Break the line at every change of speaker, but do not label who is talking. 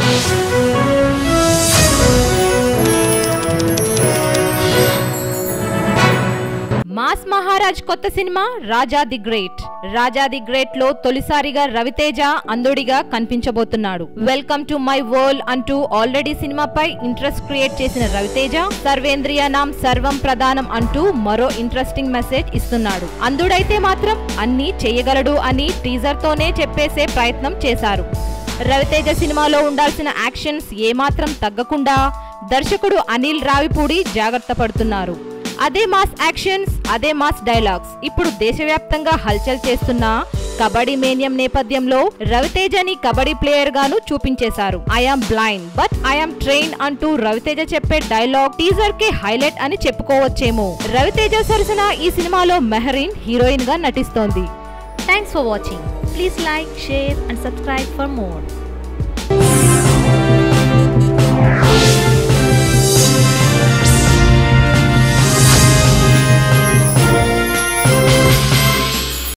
mass Maharaj కొత్త cinema Raja the great Raja the great లో తొలిసారిగా రవితేజ అంధుడిగా కనిపించబోతున్నాడు వెల్కమ్ టు మై వరల్డ్ అంటూ ఆల్రెడీ సినిమాపై ఇంట్రెస్ట్ క్రియేట్ చేసిన రవితేజ సర్వేంద్రియానాం సర్వం ప్రధానం అంటూ మరో ఇంట్రెస్టింగ్ మెసేజ్ ఇస్తున్నాడు అంధుడైతే మాత్రం అన్నీ చేయగలడు అని టీజర్ తోనే చెప్పేసే ప్రయత్నం చేశారు రవితేజ సినిమాలో ఉండాల్సిన యాక్షన్స్ ఏమాత్రం తగ్గకుండా దర్శకుడు అనిల్ రావిపూడి జాగ్రత్త పడుతున్నారు అదే మాస్ యాక్షన్స్ అదే మాస్ డైలాగ్స్ ఇప్పుడు దేశవ్యాప్తంగా హల్చల్ చేస్తున్న కబడ్డీ మేనియం నేపథ్యంలో రవితేజని కబడ్డీ ప్లేయర్ గాను చూపించేశారు I am blind but I am train అంటూ రవితేజ చెప్పే డైలాగ్ టీజర్ కే హైలైట్ అని చెప్పుకోవచ్చేమో రవితేజ సరసన ఈ సినిమాలో మెహరీన్ హీరోయిన్ గా నటిస్తోంది thanks for watching please like share and subscribe for more